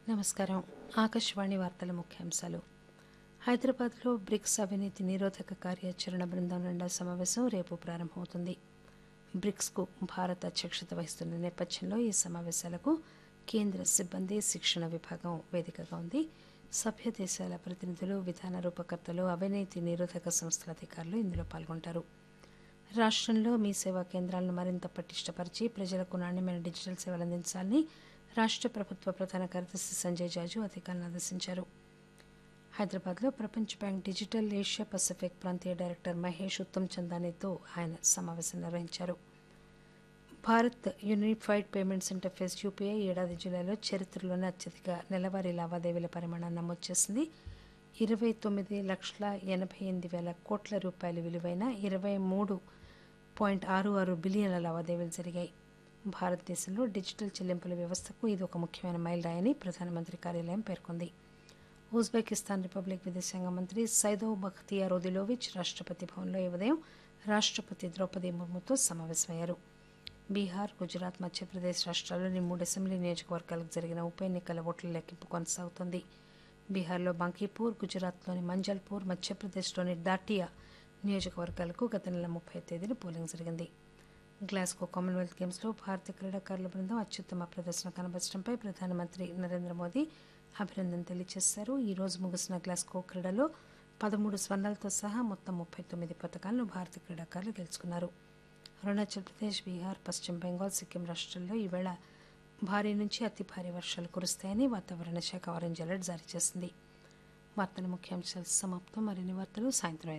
నమస్కారం ఆకాశవాణి వార్తల ముఖ్యాంశాలు హైదరాబాద్లో బ్రిక్స్ అవినీతి నిరోధక కార్యాచరణ బృందం రెండో సమావేశం రేపు ప్రారంభమవుతుంది బ్రిక్స్కు భారత్ అధ్యక్షత వహిస్తున్న నేపథ్యంలో ఈ సమావేశాలకు కేంద్ర సిబ్బంది శిక్షణ విభాగం వేదికగా ఉంది సభ్య దేశాల ప్రతినిధులు విధాన రూపకర్తలు అవినీతి నిరోధక సంస్థల అధికారులు ఇందులో పాల్గొంటారు రాష్ట్రంలో మీ సేవా కేంద్రాలను మరింత పటిష్టపరిచి ప్రజలకు నాణ్యమైన డిజిటల్ సేవలు అందించాలని రాష్ట్ర ప్రభుత్వ ప్రధాన కార్యదర్శి సంజయ్ జాజు అధికారులను ఆదేశించారు హైదరాబాద్లో ప్రపంచ బ్యాంక్ డిజిటల్ ఏషియా పసిఫిక్ ప్రాంతీయ డైరెక్టర్ మహేష్ ఉత్తమ్ చందానీతో ఆయన సమావేశం నిర్వహించారు Bharat unified payments interface UPI ఏడాది జూలైలో చరిత్రలోనే అత్యధిక నెలవారీ లావాదేవీల పరిమాణాన్ని నమోదు చేసింది ఇరవై తొమ్మిది లక్షల ఎనభై ఎనిమిది వేల కోట్ల రూపాయల విలువైన ఇరవై మూడు పాయింట్ ఆరు ఆరు బిలియన్ల లావాదేవీలు జరిగాయి భారతదేశంలో డిజిటల్ చెల్లింపుల వ్యవస్థకు ఇది ఒక ముఖ్యమైన మైలురాయని ప్రధానమంత్రి కార్యాలయం పేర్కొంది ఉజ్బెకిస్తాన్ రిపబ్లిక్ విదేశాంగ మంత్రి సైదోవ్ బఖ్తియార్ ఒదిలోవిచ్ రాష్ట్రపతి భవన్లో ఈ ఉదయం రాష్ట్రపతి ద్రౌపది ముర్ముతో సమావేశమయ్యారు బీహార్ గుజరాత్ మధ్యప్రదేశ్ రాష్ట్రాల్లోని మూడు అసెంబ్లీ నియోజకవర్గాలకు జరిగిన ఉప ఎన్నికల ఓట్ల లెక్కింపు కొనసాగుతోంది బీహార్లో బంకీపూర్ గుజరాత్లోని మంజల్పూర్ మధ్యప్రదేశ్లోని దాటియా నియోజకవర్గాలకు గత నెల ముప్పై తేదీన పోలింగ్ జరిగింది గ్లాస్గో కామన్వెల్త్ గేమ్స్లో భారత క్రీడాకారుల బృందం అత్యుత్తమ ప్రదర్శన కనబరచడంపై ప్రధానమంత్రి నరేంద్ర మోదీ అభినందన తెలియజేశారు ఈ రోజు ముగిసిన గ్లాస్గో క్రీడలో పదమూడు స్వర్ణాలతో సహా మొత్తం ముప్పై తొమ్మిది పథకాలను భారత క్రీడాకారులు గెలుచుకున్నారు అరుణాచల్ ప్రదేశ్ బీహార్ పశ్చిమ బెంగాల్ సిక్కిం రాష్ట్రాల్లో ఈవేళ భారీ నుంచి అతి భారీ వర్షాలు కురుస్తాయని వాతావరణ శాఖ ఆరెంజ్ అలర్ట్ జారీ చేసింది వార్తల ముఖ్యాంశాలు సమాప్తం మరిన్ని వార్తలు సాయంత్రం